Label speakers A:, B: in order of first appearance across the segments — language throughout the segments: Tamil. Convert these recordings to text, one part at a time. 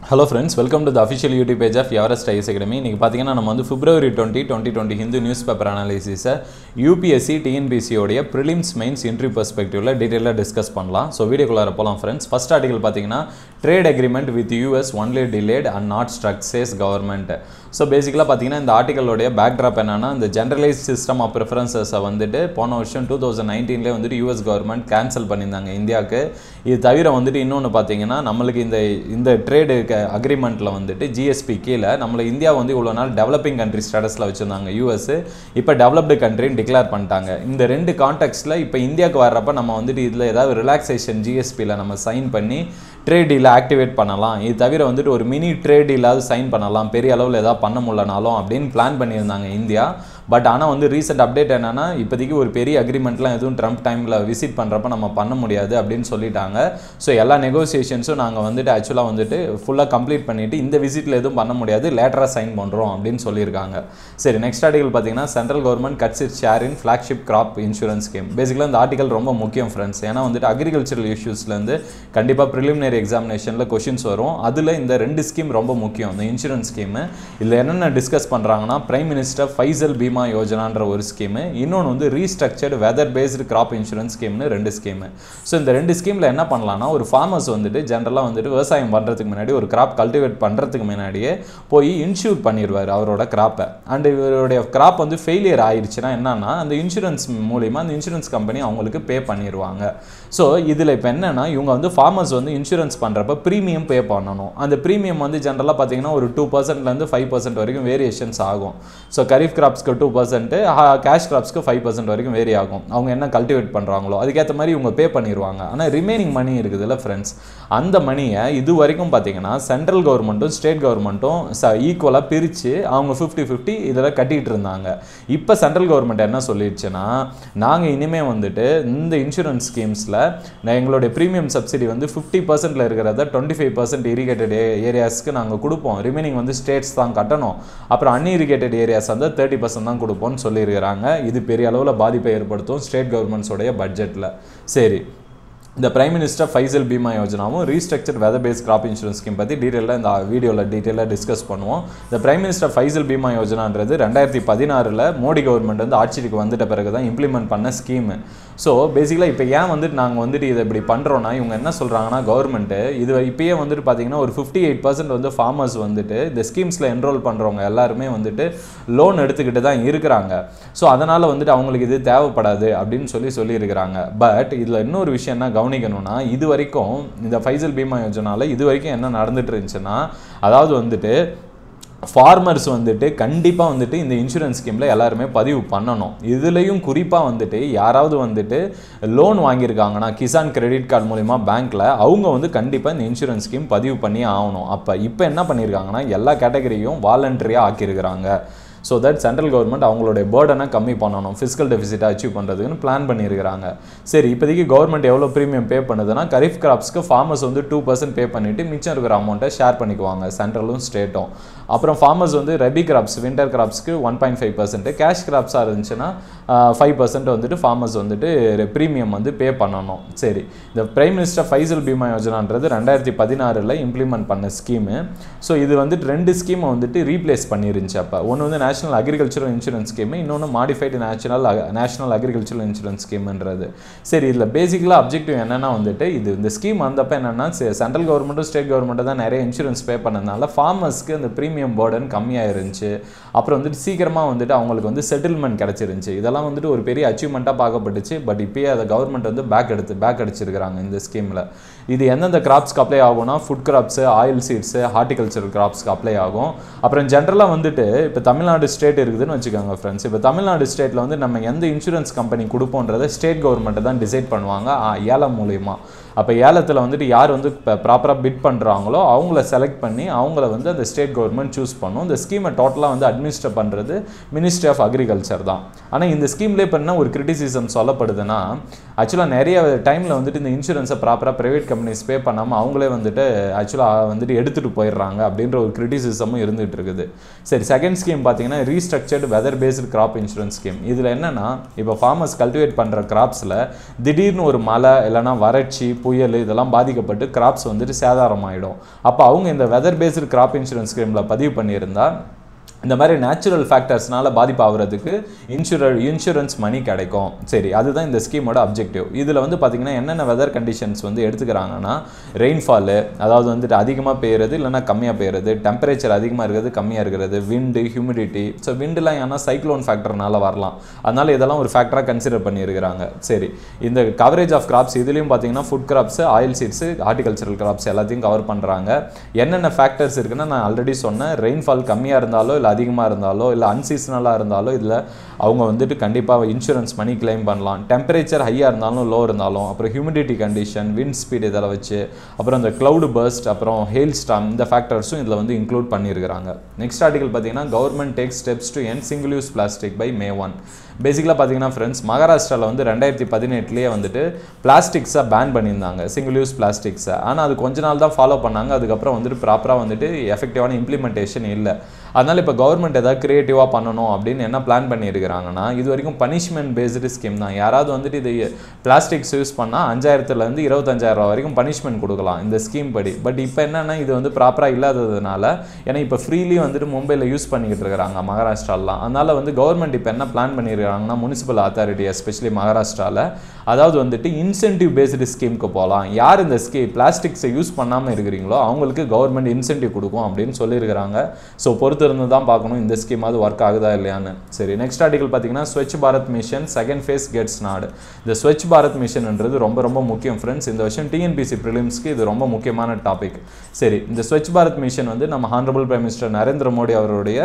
A: hello friends welcome to the official YouTube page of Everest IAS academy இன்றைக்கி பார்த்தீங்கன்னா நம்ம வந்து February twenty twenty twenty Hindu news paper அனாலிசிஸை யூபிஎஸ்சி டிஎன்பிசியோடைய ப்ரிலிம்ஸ் மெயின்ஸ் இன்ட்ரி பெர்ஸ்பெக்டிவில் டீட்டெயிலாக டிஸ்கஸ் பண்ணலாம் ஸோ வீடியோக்குள்ளார போகலாம் ஃப்ரெண்ட்ஸ் ஃபஸ்ட் ஆர்டிகல் பார்த்தீங்கன்னா trade agreement with US only delayed and not structures government so பேசிக்கலாக பார்த்தீங்கன்னா இந்த ஆர்டிகளோடைய பேக்ட்ராப் என்னன்னா இந்த ஜென்ரலைஸ் சிஸ்டம் ஆஃப் ப்ரிஃபரன்சஸை வந்துட்டு போன வருஷம் டூ தௌசண்ட் நைன்டீன்லேயே வந்துட்டு யூஎஸ் கவர்மெண்ட் கேன்சல் பண்ணியிருந்தாங்க இந்தியாவுக்கு இது தவிர வந்துட்டு இன்னொன்று பார்த்தீங்கன்னா நம்மளுக்கு இந்த இந்த ட்ரேடு அக்ரிமெண்ட்டில் வந்துட்டு ஜிஎஸ்பி கீழே நம்மளை இந்தியா வந்து இவ்வளோ நாள் டெவலப்பிங் கண்ட்ரி ஸ்டேட்டஸில் வச்சுருந்தாங்க யூஎஸ் இப்போ டெவலப்டு கண்ட்ரின்னு டிக்ளேர் பண்ணிட்டாங்க இந்த ரெண்டு கான்டெக்ட்ஸில் இப்போ இந்தியாவுக்கு வர்றப்ப நம்ம வந்துட்டு இதில் ஏதாவது ரிலாக்ஸேஷன் ஜிஎஸ்பியில் நம்ம சைன் பண்ணி ட்ரேட் டீலை ஆக்டிவேட் பண்ணலாம் இது தவிர வந்துட்டு ஒரு மினி ட்ரேட் டீலாவது சைன் பண்ணலாம் பெரிய அளவில் ஏதாவது பண்ண முடியலனாலும் அப்படின்னு பிளான் பண்ணியிருந்தாங்க இந்தியா பட் ஆனால் வந்து ரீசெண்ட் அப்டேட் என்னன்னா இப்போதைக்கு ஒரு பெரிய அக்ரிமெண்ட்லாம் எதுவும் ட்ரம்ப் டைமில் விசிட் பண்ணுறப்ப நம்ம பண்ண முடியாது அப்படின்னு சொல்லிட்டாங்க ஸோ எல்லா நெகோசியேஷன்ஸும் நாங்கள் வந்துட்டு ஆக்சுவலாக வந்துட்டு ஃபுல்லாக கம்ப்ளீட் பண்ணிவிட்டு இந்த விசிட்டில் எதுவும் பண்ண முடியாது லேட்டராக சைன் பண்ணுறோம் அப்படின்னு சொல்லியிருக்காங்க சரி நெக்ஸ்ட் ஆர்டிகல் பார்த்தீங்கன்னா central government cuts it share in flagship crop insurance scheme பேசிக்கலாக இந்த ஆர்டிகல் ரொம்ப முக்கியம் ஃப்ரெண்ட்ஸ் ஏன்னா வந்துட்டு அக்ரிகல்ச்சரல் இஷ்யூஸ்லேருந்து கண்டிப்பாக ப்ரிலிமினரி எக்ஸாமினேஷனில் கொஷின்ஸ் வரும் அதில் இந்த ரெண்டு ஸ்கீம் ரொம்ப முக்கியம் இந்த இன்சூரன்ஸ் ஸ்கீமு இதில் என்னென்ன டிஸ்கஸ் பண்ணுறாங்கன்னா பிரைம் மினிஸ்டர் ஃபைசல் பீமா யோஜனான்ற ஒரு ஸ்கீமு இன்னொன்று வந்து restructured weather based crop insurance ஸ்கீம்னு ரெண்டு ஸ்கீமு ஸோ இந்த ரெண்டு ஸ்கீமில் என்ன பண்ணலாம்னா ஒரு ஃபார்மர்ஸ் வந்துட்டு ஜென்ரலாக வந்துட்டு விவசாயம் பண்ணுறதுக்கு முன்னாடி ஒரு கிராப் கல்டிவேட் பண்ணுறதுக்கு முன்னாடியே போய் இன்சூர் பண்ணிடுவார் அவரோட கிராப்பை அண்ட் இவருடைய கிராப் வந்து ஃபெயிலியர் ஆயிடுச்சுன்னா என்னன்னா அந்த இன்சூரன்ஸ் மூலிமா அந்த இன்சூரன்ஸ் கம்பெனி அவங்களுக்கு பே பண்ணிடுவாங்க ஸோ இதில் இப்போ என்னன்னா இவங்க வந்து ஃபார்மர்ஸ் வந்து இன்சூரன்ஸ் பண்ணுறப்ப ப்ரீமியம் பே பண்ணணும் அந்த ப்ரீமியம் வந்து ஜென்ரலாக பார்த்தீங்கன்னா ஒரு டூ பர்சன்ட்லேருந்து ஃபைவ் பர்சன்ட் வரைக்கும் வேரியேஷன்ஸ் ஆகும் ஸோ கரீஃப் கிராப்ஸ்க்கு டூ பர்சன்ட்டு கேஷ் கிராப்ஸ்க்கு ஃபைவ் பர்சன்ட் வரைக்கும் வேரி ஆகும் அவங்க என்ன கல்டிவேட் பண்ணுறாங்களோ அதுக்கேற்ற மாதிரி இவங்க பே பண்ணிடுவாங்க ஆனால் ரிமைனிங் மணி இருக்குதுல்ல ஃப்ரெண்ட்ஸ் அந்த மணியை இது வரைக்கும் பார்த்தீங்கன்னா சென்ட்ரல் கவர்மெண்ட்டும் ஸ்டேட் கவர்மெண்ட்டும் ச ஈக்குவலாக பிரித்து அவங்க ஃபிஃப்டி ஃபிஃப்டி இதில் கட்டிகிட்டு இருந்தாங்க இப்போ சென்ட்ரல் கவர்மெண்ட் என்ன சொல்லிடுச்சுன்னா நாங்கள் இனிமேல் வந்துட்டு இந்த இன்சூரன்ஸ் ஸ்கீம்ஸில் எங்களுடைய ப்ரீமியம் சப்சிடி வந்து ஃபிஃப்டி பர்சன்ட்டில் இருக்கிறத டுவெண்ட்டி ஃபைவ் பர்சன்ட் இரிகேட்டட் ஏரியாஸ்க்கு நாங்கள் கொடுப்போம் ரிமைனிங் வந்து ஸ்டேட்ஸ் தான் கட்டணும் அப்புறம் அன்இரிகேட்டட் ஏரியாஸ் வந்து தேர்ட்டி பர்சன்ட் தான் கொடுப்போம்னு சொல்லியிருக்கிறாங்க இது பெரிய அளவில் பாதிப்பை ஏற்படுத்தும் ஸ்டேட் கவர்மெண்ட்ஸோடைய பட்ஜெட்டில் சரி இந்த பிரைம் மினிஸ்டர் ஃபைசல் பீமா யோஜனாவும் restructure weather base crop insurance scheme பற்றி டீட்டெயிலாக இந்த வீடியோவில் டீட்டெயிலாக டிஸ்கஸ் பண்ணுவோம் இந்த பிரைம் மினிஸ்டர் ஃபைசல் பீமா யோஜனான்றது ரெண்டாயிரத்தி பதினாறில் மோடி கவர்மெண்ட் வந்து ஆட்சிக்கு வந்துட்ட பிறகு தான் இம்ப்ளிமெண்ட் பண்ண ஸ்கீமு ஸோ பேசிக்கலாக இப்போ ஏன் வந்துட்டு நாங்கள் வந்துட்டு இதை இப்படி பண்ணுறோன்னா இவங்க என்ன சொல்கிறாங்கன்னா கவர்மெண்ட்டு இது இப்பயே வந்துட்டு பார்த்தீங்கன்னா ஒரு ஃபிஃப்டி எயிட் பர்சன்ட் வந்து ஃபார்மர்ஸ் வந்துட்டு இந்த ஸ்கீம்ஸில் என்ரோல் பண்ணுறவங்க எல்லாருமே வந்துட்டு லோன் எடுத்துக்கிட்டு தான் இருக்கிறாங்க ஸோ அதனால் வந்துட்டு அவங்களுக்கு இது தேவைப்படாது அப்படின்னு சொல்லி சொல்லியிருக்கிறாங்க பட் இதில் இன்னொரு விஷயம் என்ன கவனிக்கணும்னா இது வரைக்கும் இந்த ஃபைசல் பீமா யோஜனாவில் இது வரைக்கும் என்ன நடந்துட்டு இருந்துச்சுன்னா அதாவது வந்துட்டு ஃபார்மர்ஸ் வந்துட்டு கண்டிப்பாக வந்துட்டு இந்த இன்சூரன்ஸ் ஸ்கீமில் எல்லாருமே பதிவு பண்ணணும் இதுலேயும் குறிப்பாக வந்துட்டு யாராவது வந்துட்டு லோன் வாங்கியிருக்காங்கன்னா கிசான் கிரெடிட் கார்டு மூலிமா பேங்க்கில் அவங்க வந்து கண்டிப்பாக இந்த இன்சூரன்ஸ் ஸ்கீம் பதிவு பண்ணி ஆகணும் அப்போ இப்போ என்ன பண்ணியிருக்காங்கன்னா எல்லா கேட்டகரியும் வாலண்டரியாக ஆக்கியிருக்கிறாங்க ஸோ தட் சென்ட்ரல் கவர்மெண்ட் அவங்களுடைய பேர்டனை கம்மி பண்ணணும் ஃபிசிக்கல் டெபிசிட்டை அச்சீவ் பண்ணுறதுக்குன்னு பிளான் பண்ணியிருக்கிறாங்க சரி இப்போதைக்கு கவர்மெண்ட் எவ்வளோ ப்ரீமியம் பே பண்ணுதுன்னா கரீஃப் கிராப்ஸ்க்கு ஃபார்மர்ஸ் வந்து டூ பர்சன்ட் பே பண்ணிவிட்டு மிச்சம் இருக்கிற அமௌண்ட்டை ஷேர் பண்ணிக்குவாங்க சென்ட்ரலும் ஸ்டேட்டும் அப்புறம் ஃபார்மர்ஸ் வந்து ரபி கிராப்ஸ் வின்டர் கிராப்ஸ்க்கு one point five percent cash கிராப்ஸாக இருந்துச்சுன்னா ஃபைவ் பர்சன்ட் வந்துட்டு ஃபார்மர்ஸ் வந்துட்டு ப்ரீமியம் வந்து பே பண்ணணும் சரி இந்த பிரைம் மினிஸ்டர் ஃபைசல் பீமா யோஜனான்றது ரெண்டாயிரத்தி பதினாறில் இம்ப்ளிமெண்ட் பண்ண ஸ்கீமு ஸோ இது வந்துட்டு ரெண்டு ஸ்கீமை வந்துட்டு ரீப்ளேஸ் பண்ணிருந்துச்சு அப்போ ஒன்று வந்து நேஷனல் அக்ரிகல்ச்சரல் இன்சூரன்ஸ் ஸ்கீமு இன்னொன்று modified national national agricultural insurance ஸ்கீம்ன்றது சரி இதில் பேசிக்கலாக அப்ஜெக்டிவ் என்னென்னா வந்துட்டு இது இந்த ஸ்கீம் வந்தப்போ என்னென்னா சென்ட்ரல் கவர்மெண்ட்டும் ஸ்டேட் கவர்மெண்ட்டும் தான் நிறைய இன்சூரன்ஸ் பே பண்ணதுனால ஃபார்மர்ஸ்க்கு அந்த ப்ரீமியம் பேர்டன் கம்மியாக இருந்துச்சு அப்புறம் வந்துட்டு சீக்கிரமாக வந்துட்டு அவங்களுக்கு வந்து செட்டில்மெண்ட் கிடச்சிருந்துச்சு இதெல்லாம் வந்துட்டு ஒரு பெரிய அச்சீவ்மெண்ட்டாக பார்க்கப்பட்டுச்சு பட் இப்போயே அதை கவர்மெண்ட் வந்து பேக் எடுத்து பேக் அடிச்சிருக்கிறாங்க இந்த ஸ்கீமில் இது எந்தெந்த கிராப்ஸ்க்கு அப்ளை ஆகும்னா food crops oil seeds horticultural கிராப்ஸ்க்கு அப்ளை ஆகும் அப்புறம் ஜென்ரலாக வந்துட்டு இப்போ தமிழ்நாடு ஸ்டேட் இருக்குதுன்னு வச்சுக்கோங்க ஃப்ரெண்ட்ஸ் இப்போ தமிழ்நாடு ஸ்டேட்டில் வந்து நம்ம எந்த இன்சூரன்ஸ் கம்பெனி கொடுப்போன்றதை ஸ்டேட் கவர்மெண்ட்டை தான் டிசைட் பண்ணுவாங்க ஏலம் மூலியமா அப்போ ஏலத்தில் வந்துட்டு யார் வந்து இப்போ ப்ராப்பராக பிட் பண்ணுறாங்களோ அவங்கள செலக்ட் பண்ணி அவங்கள வந்து அந்த ஸ்டேட் கவர்மெண்ட் சூஸ் பண்ணும் இந்த ஸ்கீமை டோட்டலாக வந்து அட்மினிஸ்டர் பண்ணுறது மினிஸ்ட்ரி ஆஃப் அக்ரிகல்ச்சர் தான் ஆனால் இந்த ஸ்கீம்லேயே இப்போ என்ன ஒரு கிரிட்டிசிசம் சொல்லப்படுதுன்னா ஆக்சுவலாக நிறைய டைமில் வந்துட்டு இந்த இன்சூரன்ஸை ப்ராப்பராக ப்ரைவேட் கம்பெனிஸ் பே பண்ணாமல் அவங்களே வந்துட்டு ஆக்சுவலாக வந்துட்டு எடுத்துகிட்டு போயிடுறாங்க அப்படின்ற ஒரு கிரிட்டிசிசமும் இருந்துகிட்டு இருக்குது சரி செகண்ட் ஸ்கீம் பார்த்தீங்கன்னா restructured weather based crop insurance scheme இதில் என்னென்னா இப்போ ஃபார்மர்ஸ் கல்டிவேட் பண்ணுற கிராப்ஸில் திடீர்னு ஒரு மழை இல்லைனா வறட்சி புயல் இதெல்லாம் பாதிக்கப்பட்டு கிராப்ஸ் வந்துட்டு சேதாரமாயிடும் அப்போ அவங்க இந்த வெதர் பேஸ்டு கிராப் இன்சூரன்ஸ் ஸ்கீமில் பதிவு பண்ணியிருந்தா இந்த மாதிரி நேச்சுரல் ஃபேக்டர்ஸ்னால பாதிப்பு ஆகுறதுக்கு இன்சூரர் இன்சூரன்ஸ் மணி கிடைக்கும் சரி அதுதான் இந்த ஸ்கீமோட அப்ஜெக்டிவ் இதில் வந்து பார்த்தீங்கன்னா என்னென்ன வெதர் கண்டிஷன்ஸ் வந்து எடுத்துக்கிறாங்கன்னா ரெயின்ஃபாலு அதாவது வந்துட்டு அதிகமாக பெய்யுறது இல்லைன்னா கம்மியாக பெய்யுறது டெம்பரேச்சர் அதிகமாக இருக்கிறது கம்மியாக இருக்கிறது விண்டு ஹியூமிடிட்டி ஸோ விண்டுலாம் ஏன்னா சைக்ளோன் ஃபேக்டர்னால வரலாம் அதனால இதெல்லாம் ஒரு ஃபேக்டராக கன்சிடர் பண்ணியிருக்கிறாங்க சரி இந்த கவரேஜ் ஆஃப் கிராப்ஸ் இதுலேயும் பார்த்தீங்கன்னா food crops oil seeds horticultural crops எல்லாத்தையும் கவர் பண்ணுறாங்க என்னென்ன ஃபேக்டர்ஸ் இருக்குன்னா நான் ஆல்ரெடி சொன்னேன் ரெயின்ஃபால் கம்மியாக இருந்தாலோ இல்லை அதிகமாக இருந்தாலோ இல்லை அன்சீசனலாக இருந்தாலோ இதில் அவங்க வந்துட்டு கண்டிப்பாக இன்சூரன்ஸ் மணி கிளைம் பண்ணலாம் டெம்பரேச்சர் ஹையாக இருந்தாலும் லோ இருந்தாலும் அப்புறம் ஹியூமிடிட்டி கண்டிஷன் விண்ட் ஸ்பீட் இதெல்லாம் வச்சு அப்புறம் இந்த க்ளவுடு பர்ஸ்ட் அப்புறம் ஹெயில் ஸ்டாம் இந்த ஃபேக்டர்ஸும் இதில் வந்து இன்க்ளூட் பண்ணியிருக்கிறாங்க நெக்ஸ்ட் ஆர்டிகல் பார்த்தீங்கன்னா government take steps to end single use plastic by May one பேசிக்கலாக பார்த்தீங்கன்னா ஃப்ரெண்ட்ஸ் மகாராஷ்டிராவில் வந்து ரெண்டாயிரத்தி பதினெட்டுலேயே வந்துட்டு பிளாஸ்டிக்ஸை பேன் பண்ணியிருந்தாங்க சிங்கிள் யூஸ் பிளாஸ்டிக்ஸை ஆனால் அது கொஞ்ச நாள் தான் ஃபாலோ பண்ணாங்க அதுக்கப்புறம் வந்துட்டு ப்ராப்பராக வந்துட்டு எஃபெக்டிவான இம்ப்ளிமெண்டேஷன் இல்லை அதனால் இப்போ கவர்மெண்ட் ஏதாவது க்ரியேட்டிவாக பண்ணணும் அப்படின்னு என்ன பிளான் பண்ணியிருக்கிறாங்கன்னா இது வரைக்கும் பனிஷ்மெண்ட் பேஸ்டு ஸ்கீம் தான் யாராவது வந்துட்டு இது பிளாஸ்டிக்ஸ் யூஸ் பண்ணால் அஞ்சாயிரத்துலேருந்து இருபத்தஞ்சாயிரம் ரூபா வரைக்கும் பனிஷ்மெண்ட் கொடுக்கலாம் இந்த ஸ்கீம் படி பட் இப்போ என்னென்னா இது வந்து ப்ராப்பராக இல்லாததுனால ஏன்னா இப்போ ஃப்ரீலி வந்துட்டு மும்பையில் யூஸ் பண்ணிக்கிட்டு இருக்கிறாங்க மகாராஷ்டிராலாம் அதனால் வந்து கவர்மெண்ட் இப்போ என்ன பிளான் பண்ணியிருக்காங்கன்னா முனிசிபல் அத்தாரிட்டி எஸ்பெஷலி மகாராஷ்டிராவில் அதாவது வந்துட்டு இன்சென்டிவ் பேஸ்டு ஸ்கீமுக்கு போகலாம் யார் இந்த ஸ்கீம் பிளாஸ்டிக்ஸை யூஸ் பண்ணாமல் இருக்கிறீங்களோ அவங்களுக்கு கவர்மெண்ட் இன்சென்டிவ் கொடுக்கும் அப்படின்னு சொல்லியிருக்கிறாங்க ஸோ பொறுத்து இருந்து தான் பார்க்கணும் இந்த ஸ்கீமாவது ஒர்க் ஆகுதா இல்லையான்னு சரி நெக்ஸ்ட் ஆர்டிகல் பார்த்தீங்கன்னா Swachh Bharat mission second phase gets nod இந்த ஸ்வச் பாரத் மிஷன்ன்றது ரொம்ப ரொம்ப முக்கியம் ஃப்ரெண்ட்ஸ் இந்த வருஷம் டிஎன்பிசி ப்ரிலிம்ஸ்க்கு இது ரொம்ப முக்கியமான டாபிக் சரி இந்த ஸ்வச் பாரத் மிஷன் வந்து நம்ம honourable prime minister Narendra Modi அவருடைய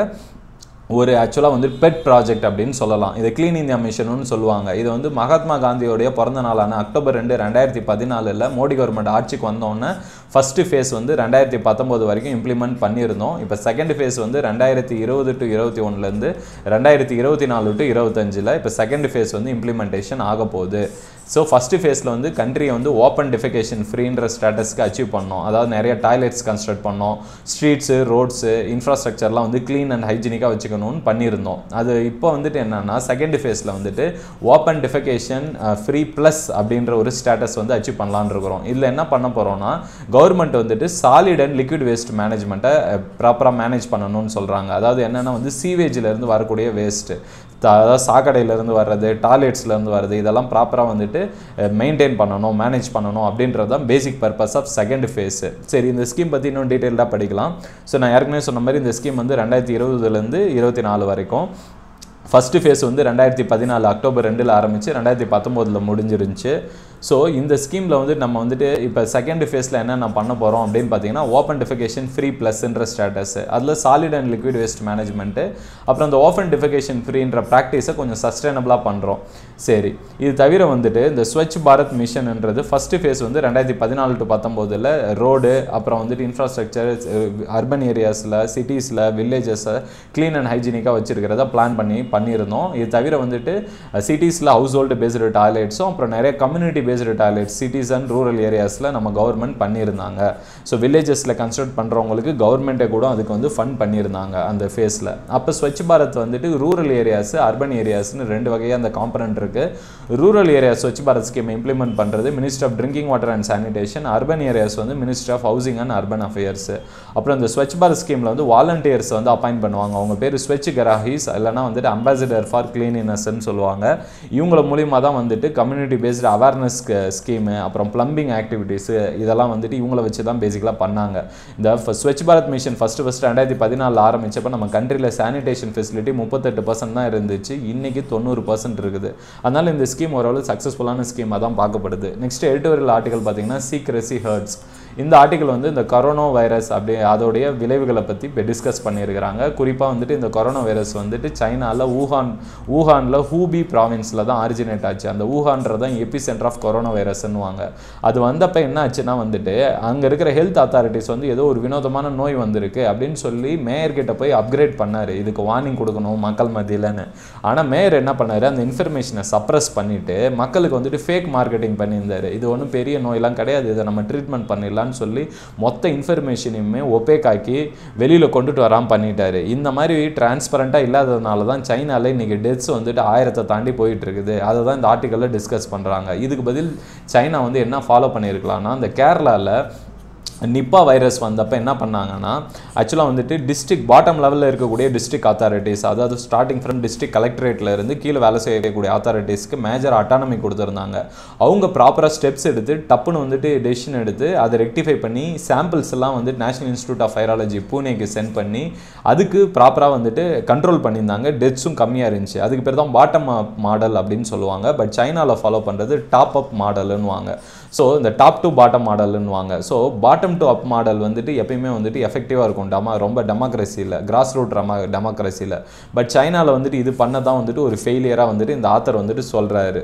A: ஒரு ஆக்சுவலாக வந்து பெட் ப்ராஜெக்ட் அப்படின்னு சொல்லலாம் இதை க்ளீன் இந்தியா மிஷனுன்னு சொல்லுவாங்க இது வந்து மகாத்மா காந்தியோடைய பிறந்த நாளான அக்டோபர் ரெண்டு ரெண்டாயிரத்தி பதினாலில் மோடி கவர்மெண்ட் ஆட்சிக்கு வந்தோடனே ஃபஸ்ட்டு ஃபேஸ் வந்து ரெண்டாயிரத்தி பத்தொம்போது வரைக்கும் இம்ப்ளிமெண்ட் பண்ணியிருந்தோம் இப்போ செகண்ட் ஃபேஸ் வந்து ரெண்டாயிரத்தி இருபது டு இருபத்தி ஒன்றுலேருந்து ரெண்டாயிரத்தி இருபத்தி நாலு டு இருபத்தஞ்சில் இப்போ செகண்ட் ஃபேஸ் வந்து இம்ப்ளிமெண்டேஷன் ஆக போகுது ஸோ ஃபஸ்ட்டு ஃபேஸில் வந்து கண்ட்ரியை வந்து ஓப்பன் டிஃபிகேஷன் ஃப்ரீன்ற ஸ்டேட்டஸ்க்கு அச்சீவ் பண்ணோம் அதாவது நிறைய டாய்லெட்ஸ் கன்ஸ்ட்ரக்ட் பண்ணோம் ஸ்ட்ரீட்ஸு ரோட்ஸு இன்ஃப்ராஸ்ட்ரக்சர்லாம் வந்து க்ளீன் அண்ட் ஹைஜீனிக்காக வச்சுக்கணும்னு பண்ணியிருந்தோம் அது இப்போ வந்துட்டு என்னன்னா செகண்ட் ஃபேஸில் வந்துட்டு ஓப்பன் டிஃபிகேஷன் ஃப்ரீ ப்ளஸ் அப்படின்ற ஒரு ஸ்டேட்டஸ் வந்து அச்சீவ் பண்ணலான்னு இருக்கிறோம் இதில் என்ன பண்ண போகிறோம்னா கவர்மெண்ட் வந்துட்டு சாலிட் அண்ட் லிக்விட் வேஸ்ட் மேனேஜ்மெண்ட்டை ப்ராப்பராக மேனேஜ் பண்ணணும்னு சொல்கிறாங்க அதாவது என்னென்னா வந்து சீவேஜிலேருந்து வரக்கூடிய வேஸ்ட்டு அதாவது சாக்கடையிலேருந்து வர்றது டாய்லெட்ஸ்லேருந்து வர்றது இதெல்லாம் ப்ராப்பராக வந்துட்டு மெயின்டைன் பண்ணணும் மேனேஜ் பண்ணணும் அப்படின்றது தான் basic purpose of second phase சரி இந்த ஸ்கீம் பற்றி இன்னும் டீட்டெயில்டாக படிக்கலாம் ஸோ நான் ஏற்கனவே சொன்ன மாதிரி இந்த ஸ்கீம் வந்து ரெண்டாயிரத்தி இருபதுலேருந்து இருபத்தி நாலு வரைக்கும் ஃபஸ்ட்டு ஃபேஸ் வந்து ரெண்டாயிரத்தி பதினாலு அக்டோபர் ரெண்டில் ஆரம்பித்து ரெண்டாயிரத்தி பத்தொம்போதில் முடிஞ்சிருந்துச்சு ஸோ இந்த ஸ்கீமில் வந்து நம்ம வந்துட்டு இப்போ செகண்ட் ஃபேஸில் என்னென்ன பண்ண போகிறோம் அப்படின்னு பார்த்தீங்கன்னா ஓப்பன் டிஃபிகேஷன் ஃப்ரீ ப்ளஸ்ன்ற ஸ்டேட்டஸ் அதில் solid and liquid waste management அப்புறம் அந்த ஓப்பன் டிஃபிகேஷன் ஃப்ரீன்ற ப்ராக்டிஸை கொஞ்சம் சஸ்டைனபிளாக பண்ணுறோம் சரி இது தவிர வந்துட்டு இந்த ஸ்வச் பாரத் மிஷன்ன்றது ஃபஸ்ட்டு ஃபேஸ் வந்து ரெண்டாயிரத்தி பதினாலு டு பத்தொம்போதில் ரோடு அப்புறம் வந்துட்டு இன்ஃப்ராஸ்ட்ரக்சர் அர்பன் ஏரியாஸில் சிட்டிஸில் வில்லேஜஸை க்ளீன் அண்ட் ஹைஜீனிக்காக வச்சிருக்கிறத பிளான் பண்ணி பண்ணியிருந்தோம் இது தவிர வந்துட்டு சிட்டிஸில் ஹவுஸ் ஹோல்டு பேஸ்டு டாய்லெட்ஸும் அப்புறம் நிறைய community based toilets cities and rural ஏரியாஸில் நம்ம கவர்மெண்ட் பண்ணியிருந்தாங்க ஸோ வில்லேஜஸில் கன்ஸ்ட்ரக்ட் பண்ணுறவங்களுக்கு கவர்மெண்ட்டே கூட அதுக்கு வந்து ஃபண்ட் பண்ணியிருந்தாங்க அந்த ஃபேஸில் அப்போ ஸ்வச் பாரத் வந்துட்டு ரூரல் ஏரியாஸ் அர்பன் ஏரியாஸ்னு ரெண்டு வகையாக அந்த காம்பனண்ட் இருக்குது rural area Swachh Bharat scheme implement பண்ணுறது minister of drinking water and sanitation urban areas வந்து minister of housing and urban affairs அப்புறம் இந்த ஸ்வச் பாரத் ஸ்கீமில் வந்து வாலண்டியர்ஸ் வந்து அப்பாயிண்ட் பண்ணுவாங்க அவங்க பேர் ஸ்வச் கராஹிஸ் இல்லைனா வந்துட்டு அம்பாசிடர் ஃபார் கிளீனினஸ்ன்னு சொல்லுவாங்க இவங்கள மூலியமாக தான் வந்துட்டு கம்யூனிட்டி பேஸ்டு அவேர்னஸ் ஸ்கீமு அப்புறம் ப்ளம்பிங் ஆக்டிவிட்டீஸு இதெல்லாம் வந்துட்டு இவங்கள வச்சு தான் பேசிக்கலாக பண்ணாங்க இந்த Swachh Bharat mission first first ரெண்டாயிரத்தி பதினாலில் ஆரம்பிச்சப்போ நம்ம கண்ட்ரியில் சானிடேஷன் ஃபெசிலிட்டி முப்பத்தெட்டு பர்சன்ட் தான் இருந்துச்சு இன்னைக்கு தொண்ணூறு பர்சன்ட் இருக்குது அதனால் இந்த ஸ்கீம் ஓரளவு சக்ஸஸ்ஃபுல்லான ஸ்கீமாக தான் பார்க்கப்படுது நெக்ஸ்ட் எடிட்டோரியல் ஆர்டிகல் பார்த்தீங்கன்னா சீக்ரஸி ஹர்ட்ஸ் இந்த ஆர்டிகல் வந்து இந்த கொரோனா வைரஸ் அப்படி அதோடைய விளைவுகளை பற்றி இப்போ டிஸ்கஸ் பண்ணியிருக்கிறாங்க குறிப்பாக வந்துட்டு இந்த கொரோனா வைரஸ் வந்துட்டு சைனாவில் ஊஹான் ஊஹானில் ஹூபி ப்ராவின்ஸில் தான் ஆரிஜினேட் ஆச்சு அந்த ஊஹான்றது தான் எபி சென்டர் ஆஃப் கொரோனா வைரஸ்ன்னுவாங்க அது வந்தப்போ என்ன ஆச்சுன்னா வந்துட்டு அங்கே இருக்கிற ஹெல்த் அத்தாரிட்டிஸ் வந்து ஏதோ ஒரு வினோதமான நோய் வந்திருக்கு அப்படின்னு சொல்லி மேயர்கிட்ட போய் அப்கிரேட் பண்ணார் இதுக்கு வார்னிங் கொடுக்கணும் மக்கள் மத்தியிலன்னு ஆனால் மேயர் என்ன பண்ணார் அந்த இன்ஃபர்மேஷனை சப்ரஸ் பண்ணிவிட்டு மக்களுக்கு வந்துட்டு ஃபேக் மார்க்கெட்டிங் பண்ணியிருந்தார் இது ஒன்றும் பெரிய நோயெல்லாம் கிடையாது இதை நம்ம ட்ரீட்மெண்ட் பண்ணிடலாம் பண்ணிடலான்னு சொல்லி மொத்த இன்ஃபர்மேஷனையுமே ஒப்பேக் ஆக்கி வெளியில் கொண்டுட்டு வராமல் பண்ணிட்டாரு இந்த மாதிரி டிரான்ஸ்பரண்ட்டாக இல்லாததுனால தான் சைனால இன்னைக்கு டெத்ஸ் வந்துட்டு ஆயிரத்தை தாண்டி போயிட்டு இருக்குது அதை தான் இந்த ஆர்டிக்கலில் டிஸ்கஸ் பண்ணுறாங்க இதுக்கு பதில் சைனா வந்து என்ன ஃபாலோ பண்ணியிருக்கலாம்னா இந்த கேரளாவில் நிப்பா வைரஸ் வந்தப்போ என்ன பண்ணாங்கன்னா ஆக்சுவலாக வந்துட்டு டிஸ்ட்ரிக்ட் பாட்டம் லெவலில் இருக்கக்கூடிய டிஸ்ட்ரிக்ட் அத்தாரிட்டிஸ் அதாவது ஸ்டார்டிங் ஃப்ரம் டிஸ்ட்ரிக்ட் கலெக்டரேட்ல இருந்து கீழே வேலை செய்யக்கூடிய அத்தாரிட்டிஸ்க்கு மேஜர் அட்டானமி கொடுத்துருந்தாங்க அவங்க ப்ராப்பராக ஸ்டெப்ஸ் எடுத்து டப்புன்னு வந்துட்டு டெசிஷன் எடுத்து அதை ரெக்டிஃபை பண்ணி சாம்பிள்ஸ் எல்லாம் வந்து நேஷனல் இன்ஸ்டியூட் ஆஃப் வைராலஜி பூனேக்கு சென்ட் பண்ணி அதுக்கு ப்ராப்பராக வந்துட்டு கண்ட்ரோல் பண்ணியிருந்தாங்க டெத்ஸும் கம்மியாக இருந்துச்சு அதுக்கு பேர் தான் பாட்டம் அப் மாடல் அப்படின்னு சொல்லுவாங்க பட் சைனாவில் ஃபாலோ பண்ணுறது டாப் அப் மாடல்னுவாங்க ஸோ இந்த டாப் டு பாட்டம் மாடல்னுவாங்க so bottom to up model வந்துட்டு எப்பயுமே வந்துட்டு எஃபெக்டிவாக இருக்கும் டமா ரொம்ப டெமோக்ரஸியில் கிராஸ் ரூட் டெமோ டெமோக்ரஸியில் பட் சைனாவில் வந்துட்டு இது பண்ண தான் வந்துட்டு ஒரு ஃபெயிலியராக வந்துட்டு இந்த ஆத்தர் வந்துட்டு சொல்கிறாரு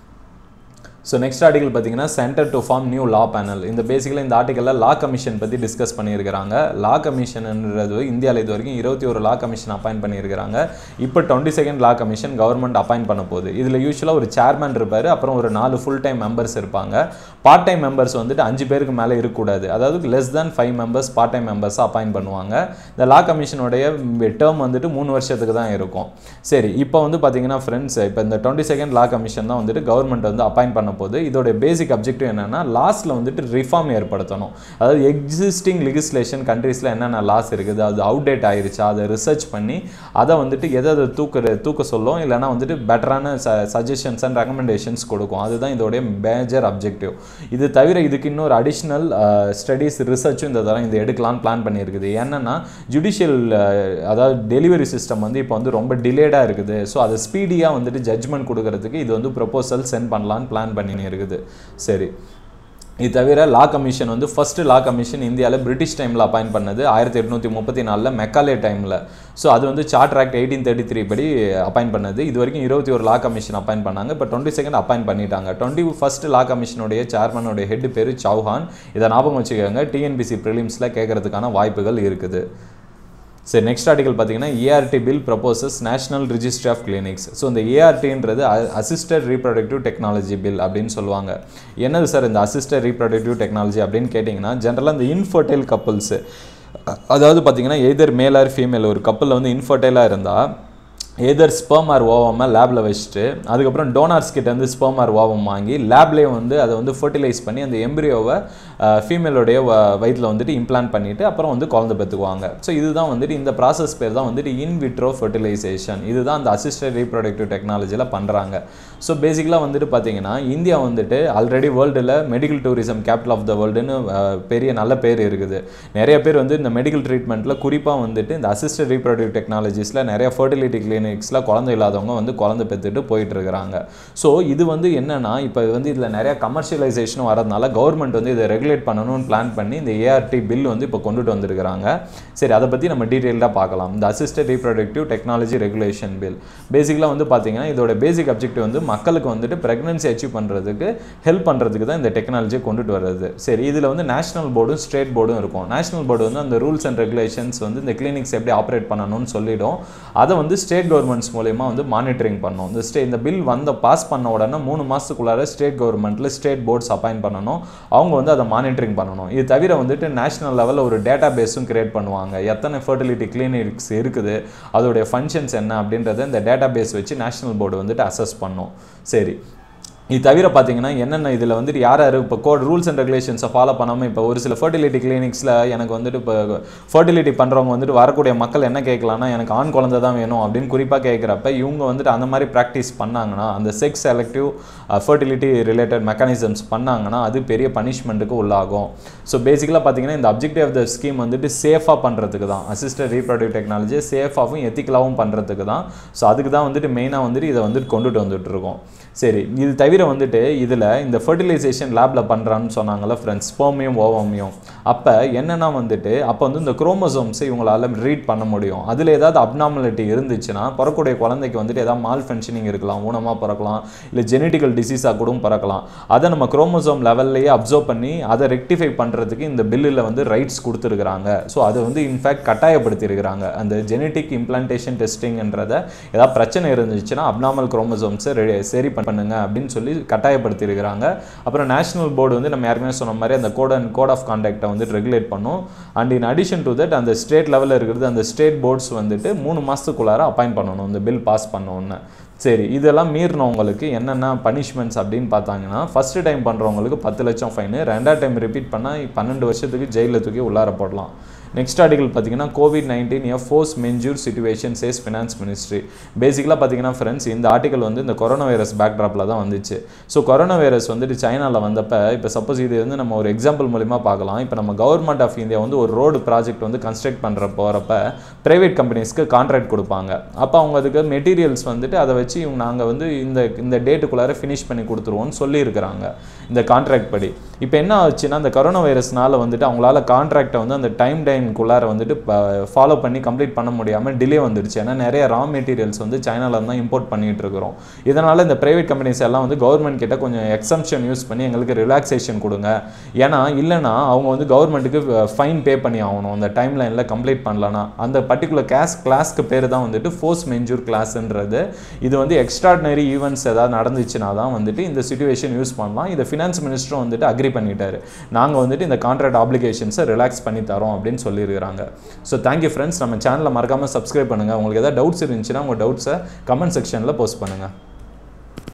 A: ஸோ நெக்ஸ்ட் ஆர்டிகல் பார்த்தீங்கன்னா centre to form new law panel இந்த பேசிக்கலாக இந்த ஆர்டிக்கலில் லா கமிஷன் பற்றி டிஸ்கஸ் பண்ணியிருக்கிறாங்க லா கமிஷன்ன்றது இந்தியாவில் இது வரைக்கும் இருபத்தி ஒரு லா கமிஷன் அப்பாயிண்ட் பண்ணியிருக்கிறாங்க இப்போ twenty second law commission government appoint பண்ண போகுது இதில் யூஸ்வலாக ஒரு சேர்மன் இருப்பார் அப்புறம் ஒரு நாலு ஃபுல் டைம் மெம்பர்ஸ் இருப்பாங்க பார்ட் டைம் மெம்பர்ஸ் வந்துட்டு அஞ்சு பேருக்கு மேலே இருக்கக்கூடாது அதாவது less than five members part time மெம்பர்ஸாக அப்பாயிண்ட் பண்ணுவாங்க இந்த லா கமிஷனுடைய டேர்ம் வந்துட்டு மூணு வருஷத்துக்கு தான் இருக்கும் சரி இப்போ வந்து பார்த்தீங்கன்னா ஃப்ரெண்ட்ஸ் இப்போ இந்த டுவெண்ட்டி செகண்ட் லா கமிஷன் தான் வந்துட்டு கவர்மெண்ட் வந்து அப்பாயிண்ட் பண்ண போது இதோட பேசிக் அப்ஜெக்டிவ் என்னன்னா லாஸ்ட்ல வந்துட்டு ரிஃபார்ம் ஏற்படுத்தணும் அதாவது எக்ஸிஸ்டிங் லெகிஸ்லேஷன் கண்ட்ரீஸில் என்னென்ன லாஸ் இருக்குது அது அவுடேட் ஆயிருச்சா அதை ரிசர்ச் பண்ணி அதை வந்துட்டு எதை அதை தூக்க தூக்க சொல்லும் இல்லைனா வந்துட்டு பெட்டரான ச சஜஷன்ஸ் அண்ட் ரெக்கமெண்டேஷன்ஸ் கொடுக்கும் அதுதான் இதோடைய மேஜர் அப்ஜெக்டிவ் இது தவிர இதுக்கு இன்னொரு அடிஷ்னல் ஸ்டடீஸ் ரிசர்ச்சும் இந்த தரம் இது எடுக்கலாம்னு பிளான் பண்ணியிருக்குது என்னன்னா ஜுடிஷியல் அதாவது டெலிவரி சிஸ்டம் வந்து இப்போ வந்து ரொம்ப டிலேடாக இருக்குது ஸோ அதை ஸ்பீடியாக வந்துட்டு ஜட்ஜ்மெண்ட் கொடுக்கறதுக்கு இது வந்து ப்ரொபோசல் சென்ட் பண்ணலான்னு பிளான் பண்ணி இருக்குது சரி இது தவிர லா கமிஷன் வந்து ஃபர்ஸ்ட் லா கமிஷன் இந்தியாவில் பிரிட்டிஷ் டைமில் அப்பாயிண்ட் பண்ணது ஆயிரத்தி எட்நூற்றி முப்பத்தி நாலில் மெக்காலே டைமில் ஸோ அது வந்து charter act eighteen thirty three படி அப்பாயிண்ட் பண்ணது இது வரைக்கும் இருபத்தி ஒரு லா கமிஷன் அப்பாயிண்ட் பண்ணாங்க இப்போ டுவெண்ட்டி செகண்ட் அப்பாயிண்ட் பண்ணிட்டாங்க டுவெண்ட்டி ஃபர்ஸ்ட் லா கமிஷனுடைய சேர்மனுடைய ஹெட் பேர் சௌஹான் இதை ஞாபகம் வச்சுக்கோங்க டிஎன்பிசி ப்ரிலிம்ஸில் கேட்கறதுக்கான வாய்ப்புகள் இருக்குது சரி நெக்ஸ்ட் ஆர்டிகல் பார்த்தீங்கன்னா ART bill proposes national registry of clinics so இந்த ஏஆர்டின்றது அசிஸ்டட் ரீப்ரொடக்டிவ் டெக்னாலஜி பில் அப்படின்னு சொல்லுவாங்க என்னது சார் இந்த அசிஸ்டட் ரீப்ரொடக்டிவ் டெக்னாலஜி அப்படின்னு கேட்டிங்கன்னா ஜென்ரலாக இந்த இன்ஃபர்டைல் கப்புள்ஸு அதாவது பார்த்தீங்கன்னா எய்தர் மேல் ஆர் ஃபீமேல் ஒரு கப்பலில் வந்து இன்ஃபர்டைலாக இருந்தால் எதர் ஸ்பெர்ம் ஆர் ஓவமை லேபில் வச்சுட்டு அதுக்கப்புறம் டோனார்ஸ் கிட்ட வந்து ஸ்பெர்ம் ஆர் ஓவம் வாங்கி லேப்லேயே வந்து அதை வந்து ஃபர்டிலைஸ் பண்ணி அந்த எம்ப்ரியோவை ஃபீமேலோடைய வயிற்றில் வந்துட்டு இம்ப்ளான்ட் பண்ணிவிட்டு அப்புறம் வந்து குழந்தை பெற்றுக்குவாங்க ஸோ இதுதான் வந்துட்டு இந்த ப்ராசஸ் பேர் தான் வந்துட்டு இன் விட்ரோ ஃபர்டிலைசேஷன் இதுதான் அந்த அசிஸ்டட் ரீப்ரொடக்டிவ் டெக்னாலஜியில் பண்ணுறாங்க ஸோ பேசிக்கலாக வந்துட்டு பார்த்தீங்கன்னா இந்தியா வந்துட்டு ஆல்ரெடி வேர்ல்டில் medical tourism capital of the வேர்ல்டுன்னு பெரிய நல்ல பேர் இருக்குது நிறைய பேர் வந்து இந்த மெடிக்கல் ட்ரீட்மெண்ட்டில் குறிப்பாக வந்துட்டு இந்த அசிஸ்டட் ரீப்ரொடக்டிவ் டெக்னாலஜிஸில் நிறைய ஃபர்டிலிட்டி கிளினிக்ஸில் குழந்தை இல்லாதவங்க வந்து குழந்தை பெற்றுட்டு போயிட்டு இருக்கிறாங்க ஸோ இது வந்து என்னன்னா இப்போ வந்து இதில் நிறைய கமர்ஷியலைசேஷனும் வரதுனால கவர்மெண்ட் வந்து இதை ரெகுலேட் பண்ணணும்னு பிளான் பண்ணி இந்த ஏஆர்டி பில் வந்து இப்போ கொண்டுட்டு வந்திருக்கிறாங்க சரி அதை பற்றி நம்ம டீட்டெயில்டாக பார்க்கலாம் இந்த assisted reproductive technology regulation bill பேசிக்கலாக வந்து பார்த்தீங்கன்னா இதோட பேசிக் அப்ஜெக்டிவ் வந்து மக்களுக்கு வந்துட்டு ப்ரெக்னன்சி அச்சீவ் பண்ணுறதுக்கு ஹெல்ப் பண்ணுறதுக்கு தான் இந்த டெக்னாலஜியை கொண்டுட்டு வர்றது சரி இதில் வந்து நேஷனல் போர்டும் ஸ்டேட் போர்டும் இருக்கும் நேஷனல் போர்டு வந்து அந்த ரூல்ஸ் அண்ட் ரெகுலேஷன்ஸ் வந்து இந்த கிளினிக்ஸ் எப்படி ஆப்ரேட் பண்ணணும்னு சொல்லிடும் அதை வந்து ஸ்டேட் கவர்மெண்ட்ஸ் மூலயமா வந்து மானிட்டரிங் பண்ணும் இந்த ஸ்டே இந்த பில் வந்த பாஸ் பண்ண உடனே மூணு மாதத்துக்குள்ளார ஸ்டேட் கவர்மெண்ட்டில் ஸ்டேட் போர்ட்ஸ் அப்பாயிண்ட் பண்ணணும் அவங்க வந்து அதை மானிட்டரிங் பண்ணணும் இது தவிர வந்துட்டு நேஷனல் லெவலில் ஒரு டேட்டா பேஸும் கிரியேட் பண்ணுவாங்க எத்தனை ஃபர்டிலிட்டி கிளினிக்ஸ் இருக்குது அதோடைய ஃபங்க்ஷன்ஸ் என்ன அப்படின்றத இந்த டேட்டா பேஸ் வச்சு நேஷனல் போர்டு வந்துட்டு அசஸ் பண்ணும் சரி இது தவிர பார்த்தீங்கன்னா என்னென்ன இதில் வந்துட்டு யார் யார் இப்போ கோட் ரூல்ஸ் அண்ட் ரெகுலேஷன்ஸை ஃபாலோ பண்ணாமல் இப்போ ஒரு சில ஃபர்டிலிட்டி கிளினிக்ஸில் எனக்கு வந்துட்டு இப்போ ஃபர்டிலிட்டி பண்ணுறவங்க வந்துட்டு வரக்கூடிய மக்கள் என்ன கேட்கலாம்னா எனக்கு ஆண் குழந்தை தான் வேணும் அப்படின்னு குறிப்பாக கேட்குறப்ப இவங்க வந்துட்டு அந்த மாதிரி ப்ராக்டிஸ் பண்ணாங்கன்னா அந்த sex selective fertility related mechanisms பண்ணாங்கன்னா அது பெரிய பனிஷ்மெண்ட்டுக்கு உள்ளாகும் ஸோ பேசிக்கலாக பார்த்தீங்கன்னா இந்த அப்ஜெக்டிவ் ஆஃப் த ஸ்கீம் வந்துட்டு சேஃபாக பண்ணுறதுக்கு தான் அசிஸ்டட் ரீப்ரொடக்டிவ் டெக்னாலஜியை சேஃபாகவும் எத்திக்கலாகவும் பண்ணுறதுக்கு தான் ஸோ அதுக்கு தான் வந்துட்டு மெயினாக வந்துட்டு இதை வந்துட்டு கொண்டுட்டு வந்துட்டு இருக்கோம் சரி இது தவிர வந்துட்டு இதில் இந்த ஃபர்டிலைசேஷன் லேபில் பண்ணுறான்னு சொன்னாங்கல்ல ஃப்ரெண்ட்ஸ் ஸ்போமியம் ஓவமியம் அப்போ என்னென்னா வந்துட்டு அப்போ வந்து இந்த குரோமோசோம்ஸை இவங்களால ரீட் பண்ண முடியும் அதில் ஏதாவது அப்னாமலிட்டி இருந்துச்சுன்னா பிறக்கூடிய குழந்தைக்கு வந்துட்டு ஏதாவது மால் ஃபங்க்ஷனிங் இருக்கலாம் ஊனமாக பிறக்கலாம் இல்லை ஜெனட்டிக்கல் டிசீஸாக கூட பிறக்கலாம் அதை நம்ம குரோமோசோம் லெவல்லையே அப்சர்வ் பண்ணி அதை ரெக்டிஃபை பண்ணுறதுக்கு இந்த பில்லில் வந்து ரைட்ஸ் கொடுத்துருக்குறாங்க ஸோ அதை வந்து இன்ஃபேக்ட் கட்டாயப்படுத்தியிருக்கிறாங்க அந்த ஜெனட்டிக் இம்ப்ளான்டேஷன் டெஸ்டிங்ன்றத ஏதாவது பிரச்சனை இருந்துச்சுன்னா அப்னாமல் குரோமோசோம்ஸை சரி பண்ணுங்க அப்படின்னு சொல்லி கட்டாயப்படுத்தியிருக்கிறாங்க அப்புறம் நேஷனல் போர்டு வந்து நம்ம ஏற்கனவே சொன்ன மாதிரி அந்த கோட் அண்ட் கோட் ஆஃப் கான்டாக்டை வந்து ரெகுலேட் பண்ணும் and in addition to that அந்த ஸ்டேட் லெவலில் இருக்கிறது அந்த ஸ்டேட் போர்ட்ஸ் வந்துட்டு மூணு மாதத்துக்குள்ளார அப்பாயிண்ட் பண்ணணும் இந்த பில் பாஸ் பண்ணோன்னு சரி இதெல்லாம் மீறினவங்களுக்கு என்னென்ன பனிஷ்மெண்ட்ஸ் அப்படின்னு பார்த்தாங்கன்னா ஃபஸ்ட்டு டைம் பண்ணுறவங்களுக்கு பத்து லட்சம் ஃபைனு ரெண்டாவது டைம் ரிப்பீட் பண்ணால் பன்னெண்டு வருஷத்துக்கு ஜெயிலில் தூக்கி உள்ளார போடலாம் நெக்ஸ்ட் ஆர்டிகல் பார்த்தீங்கன்னா COVID nineteen a force majeure situation says finance ministry பேசிக்கலாக பார்த்தீங்கன்னா ஃப்ரெண்ட்ஸ் இந்த ஆர்டிகல் வந்து இந்த கொரோனா வைரஸ் பேக்ட்ராப்பில் தான் வந்துச்சு ஸோ கொரோனா வைரஸ் வந்துட்டு சைனாவில் வந்தப்போ இப்போ சப்போஸ் இது வந்து நம்ம ஒரு எக்ஸாம்பிள் மூலிமா பார்க்கலாம் இப்போ நம்ம கவர்மெண்ட் ஆஃப் இந்தியா வந்து ஒரு ரோடு ப்ராஜெக்ட் வந்து கன்ஸ்ட்ரக்ட் பண்ணுற போகிறப்ப ப்ரைவேட் கம்பெனிஸ்க்கு கான்ட்ராக்ட் கொடுப்பாங்க அப்போ அவங்க அதுக்கு மெட்டீரியல்ஸ் வந்துட்டு அதை வச்சு இவங்க நாங்கள் வந்து இந்த இந்த டேட்டுக்குள்ளார ஃபினிஷ் பண்ணி கொடுத்துருவோம்னு சொல்லியிருக்கிறாங்க இந்த கான்ட்ராக்ட் படி இப்போ என்ன ஆச்சுன்னா இந்த கொரோனா வைரஸ்னால வந்துட்டு அவங்களால கான்ட்ராக்டை வந்து அந்த டைம் டைம்குள்ளார வந்துட்டு ஃபாலோ பண்ணி கம்ப்ளீட் பண்ண முடியாமல் டிலே வந்துடுச்சு ஏன்னா நிறைய ரா மெட்டீரியல்ஸ் வந்து சைனால தான் இம்போர்ட் பண்ணிட்டு இருக்கிறோம் இதனால் இந்த ப்ரைவேட் கம்பெனிஸ் எல்லாம் வந்து கவர்மெண்ட் கிட்ட கொஞ்சம் எக்ஸம்ஷன் யூஸ் பண்ணி எங்களுக்கு ரிலாக்ஸேஷன் கொடுங்க ஏன்னா இல்லைனா அவங்க வந்து கவர்மெண்ட்டுக்கு ஃபைன் பே பண்ணி ஆகணும் அந்த டைம் லைனில் கம்ப்ளீட் பண்ணலனா அந்த பர்டிகுலர் கிளாஸ் கிளாஸ்க்கு பேர் தான் வந்துட்டு ஃபோர்ஸ் மென்ஜூர் கிளாஸ்ன்றது இது வந்து எக்ஸ்ட்ராடினரி ஈவெண்ட்ஸ் ஏதாவது நடந்துச்சுன்னா தான் வந்துட்டு இந்த சுச்சுவேஷன் யூஸ் பண்ணலாம் இதை ஃபினான்ஸ் மினிஸ்டரும் வந்துட்டு அக்ரி பண்ணிட்டாரு நாங்கள் வந்துட்டு இந்த கான்ட்ராக்ட் ஆப்ளிகேஷன்ஸை ரிலாக்ஸ் பண்ணி தரோம் அப்படின்னு சொல்லியிருக்கிறாங்க ஸோ தேங்க்யூ ஃப்ரெண்ட்ஸ் நம்ம சேனலை மறக்காமல் சப்ஸ்கிரைப் பண்ணுங்கள் உங்களுக்கு ஏதாவது டவுட்ஸ் இருந்துச்சுன்னா உங்கள் டவுட்ஸை கமெண்ட் செக்ஷனில் போஸ்ட் பண்ணுங்கள்